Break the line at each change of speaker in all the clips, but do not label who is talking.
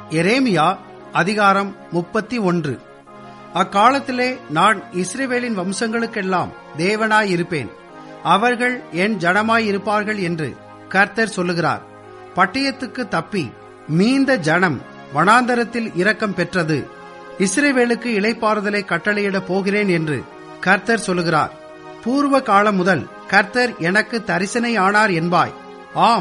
எரேமியா அதிகாரம் முப்பத்தி ஒன்று அக்காலத்திலே நான் இஸ்ரேவேலின் வம்சங்களுக்கெல்லாம் தேவனாயிருப்பேன் அவர்கள் என் ஜனமாயிருப்பார்கள் என்று கர்த்தர் சொல்லுகிறார் பட்டயத்துக்கு தப்பி மீந்த ஜனம் வனாந்தரத்தில் இரக்கம் பெற்றது இஸ்ரேவேலுக்கு இளைப்பாறுதலை கட்டளையிட போகிறேன் என்று கர்த்தர் சொல்லுகிறார் பூர்வ காலம் முதல் கர்த்தர் எனக்கு தரிசனை ஆனார் என்பாய் ஆம்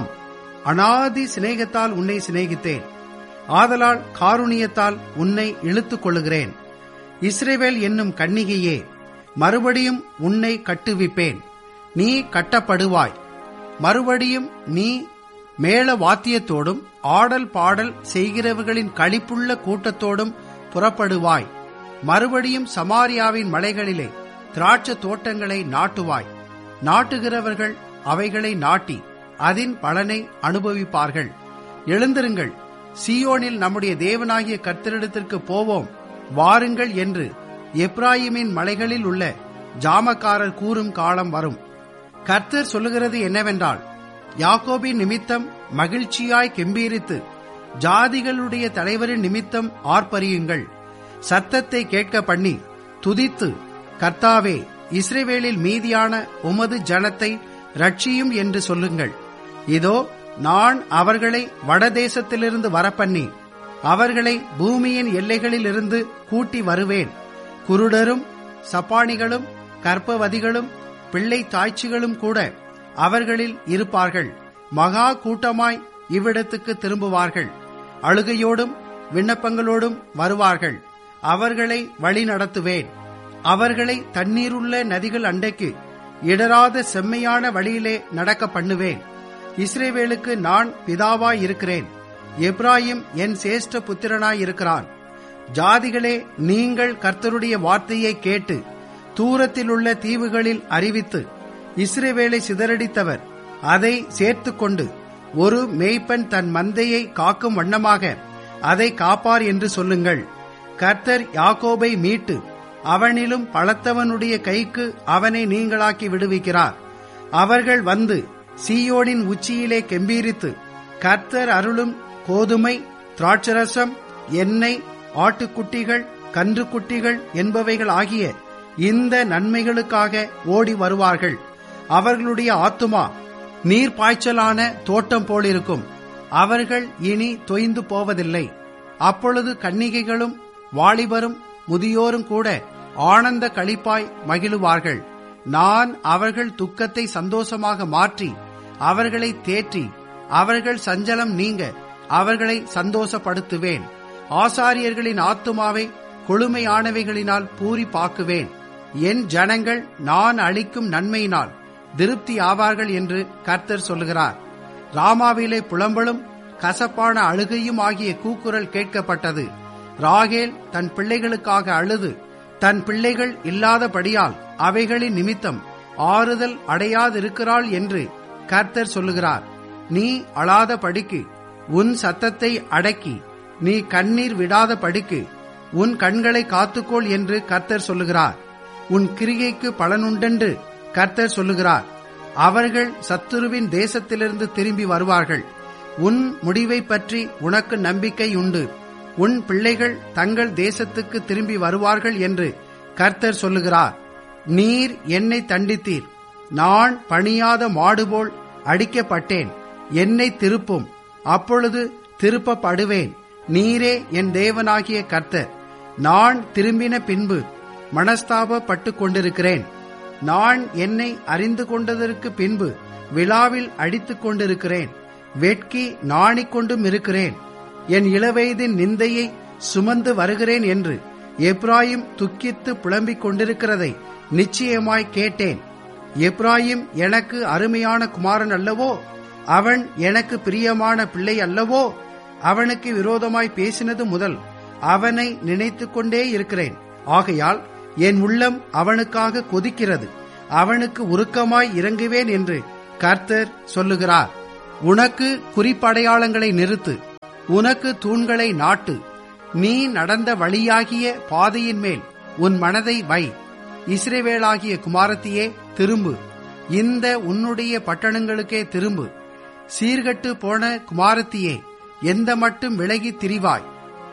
அனாதி சிநேகத்தால் உன்னை சிநேகித்தேன் ஆதலால் காருணியத்தால் உன்னை இழுத்துக் கொள்ளுகிறேன் இஸ்ரேவேல் என்னும் கன்னிகையே மறுபடியும் உன்னை கட்டுவிப்பேன் நீ கட்டப்படுவாய் மறுபடியும் நீ மேள வாத்தியத்தோடும் ஆடல் பாடல் செய்கிறவர்களின் களிப்புள்ள கூட்டத்தோடும் புறப்படுவாய் மறுபடியும் சமாரியாவின் மலைகளிலே திராட்ச தோட்டங்களை நாட்டுவாய் நாட்டுகிறவர்கள் அவைகளை நாட்டி அதன் பலனை அனுபவிப்பார்கள் எழுந்திருங்கள் சியோனில் நம்முடைய தேவனாகிய கர்த்தரிடத்திற்கு போவோம் வாருங்கள் என்று எப்ராயிமின் மலைகளில் உள்ள ஜாமக்காரர் கூறும் காலம் வரும் கர்த்தர் சொல்லுகிறது என்னவென்றால் யாக்கோபின் நிமித்தம் மகிழ்ச்சியாய் கெம்பீரித்து ஜாதிகளுடைய தலைவரின் நிமித்தம் ஆர்ப்பரியுங்கள் சத்தத்தை கேட்க பண்ணி துதித்து கர்த்தாவே இஸ்ரேவேலில் மீதியான உமது ஜனத்தை ரட்சியும் என்று சொல்லுங்கள் இதோ நான் அவர்களை வடதேசத்திலிருந்து வரப்பண்ணி அவர்களை பூமியின் எல்லைகளிலிருந்து கூட்டி வருவேன் குருடரும் சப்பானிகளும் கற்பவதிகளும் பிள்ளை தாய்ச்சிகளும் கூட அவர்களில் இருப்பார்கள் மகா கூட்டமாய் இவ்விடத்துக்கு திரும்புவார்கள் அழுகையோடும் விண்ணப்பங்களோடும் வருவார்கள் அவர்களை வழி நடத்துவேன் அவர்களை தண்ணீருள்ள நதிகள் அண்டைக்கு இடராத செம்மையான வழியிலே நடக்க பண்ணுவேன் இஸ்ரேவேலுக்கு நான் பிதாவாய் இருக்கிறேன் எப்ராயிம் என் சேஷ்ட புத்திரனாய் இருக்கிறான் ஜாதிகளே நீங்கள் கர்த்தருடைய வார்த்தையை கேட்டு தூரத்தில் உள்ள தீவுகளில் அறிவித்து இஸ்ரேவேலை சிதறடித்தவர் அதை சேர்த்துக்கொண்டு ஒரு மேய்ப்பன் தன் மந்தையை காக்கும் வண்ணமாக அதை காப்பார் என்று சொல்லுங்கள் கர்த்தர் யாக்கோபை மீட்டு அவனிலும் பலத்தவனுடைய கைக்கு அவனை நீங்களாக்கி விடுவிக்கிறார் அவர்கள் வந்து சீயோனின் உச்சியிலே கெம்பீரித்து கர்த்தர் அருளும் கோதுமை திராட்சரசம் எண்ணெய் ஆட்டுக்குட்டிகள் கன்றுக்குட்டிகள் என்பவைகள் ஆகிய இந்த நன்மைகளுக்காக ஓடி வருவார்கள் அவர்களுடைய ஆத்துமா நீர்ப்பாய்ச்சலான தோட்டம் போலிருக்கும் அவர்கள் இனி தொய்ந்து போவதில்லை அப்பொழுது கன்னிகைகளும் வாலிபரும் முதியோரும் கூட ஆனந்த களிப்பாய் மகிழுவார்கள் நான் அவர்கள் துக்கத்தை சந்தோஷமாக மாற்றி அவர்களை தேற்றி அவர்கள் சஞ்சலம் நீங்க அவர்களை சந்தோஷப்படுத்துவேன் ஆசாரியர்களின் ஆத்துமாவை கொழுமையானவைகளினால் பூரிப்பாக்குவேன் என் ஜனங்கள் நான் அளிக்கும் நன்மையினால் திருப்தி ஆவார்கள் என்று கர்த்தர் சொல்லுகிறார் ராமாவிலே புலம்பலும் கசப்பான அழுகையும் ஆகிய கூக்குரல் கேட்கப்பட்டது ராகேல் தன் பிள்ளைகளுக்காக அழுது தன் பிள்ளைகள் இல்லாதபடியால் அவைகளின் நிமித்தம் ஆறுதல் அடையாதிருக்கிறாள் என்று கர்த்தர் சொல்லுகிறார் நீ அழாத படிக்கு உன் சத்தத்தை அடக்கி நீ கண்ணீர் விடாத படிக்கு உன் கண்களை காத்துக்கொள் என்று கர்த்தர் சொல்லுகிறார் உன் கிரிகைக்கு பலனுண்டென்று கர்த்தர் சொல்லுகிறார் அவர்கள் சத்துருவின் தேசத்திலிருந்து திரும்பி வருவார்கள் உன் முடிவை பற்றி உனக்கு நம்பிக்கை உண்டு உன் பிள்ளைகள் தங்கள் தேசத்துக்கு திரும்பி வருவார்கள் என்று கர்த்தர் சொல்லுகிறார் நீர் என்னை தண்டித்தீர் நான் பணியாத மாடுபோல் அடிக்கப்பட்டேன் என்னை திருப்பும் அப்பொழுது திருப்பப்படுவேன் நீரே என் தேவனாகிய கர்த்தர் நான் திரும்பின பின்பு மனஸ்தாபப்பட்டு கொண்டிருக்கிறேன் நான் என்னை அறிந்து கொண்டதற்கு பின்பு விழாவில் அடித்துக் கொண்டிருக்கிறேன் வெட்கி நாணிக்கொண்டும் இருக்கிறேன் என் இளவயதின் நிந்தையை சுமந்து வருகிறேன் என்று எப்ராயிம் துக்கித்து புலம்பிக் கொண்டிருக்கிறதை நிச்சயமாய் கேட்டேன் எப்ராயிம் எனக்கு அருமையான குமாரன் அல்லவோ அவன் எனக்கு பிரியமான பிள்ளை அல்லவோ அவனுக்கு விரோதமாய் பேசினது முதல் அவனை நினைத்துக் கொண்டே இருக்கிறேன் ஆகையால் என் உள்ளம் அவனுக்காக கொதிக்கிறது அவனுக்கு உருக்கமாய் இறங்குவேன் என்று கர்த்தர் சொல்லுகிறார் உனக்கு குறிப்படையாளங்களை நிறுத்து உனக்கு தூண்களை நாட்டு நீ நடந்த வழியாகிய பாதையின் மேல் உன் மனதை வை இஸ்ரேவேலாகிய குமாரத்தியே திரும்பு இந்த உன்னுடைய பட்டணங்களுக்கே திரும்பு சீர்கட்டு போன குமாரத்தியே எந்த மட்டும் விலகி திரிவாய்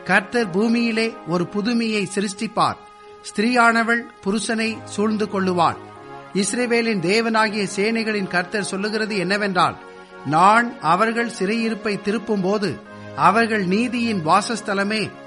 கர்த்தர் பூமியிலே ஒரு புதுமையை சிருஷ்டிப்பார் ஸ்திரீயானவள் புருஷனை சூழ்ந்து கொள்ளுவாள் இஸ்ரேவேலின் தேவனாகிய சேனைகளின் கர்த்தர் சொல்லுகிறது என்னவென்றால் நான் அவர்கள் சிறையிருப்பை திருப்பும் போது அவர்கள் நீதியின் வாசஸ்தலமே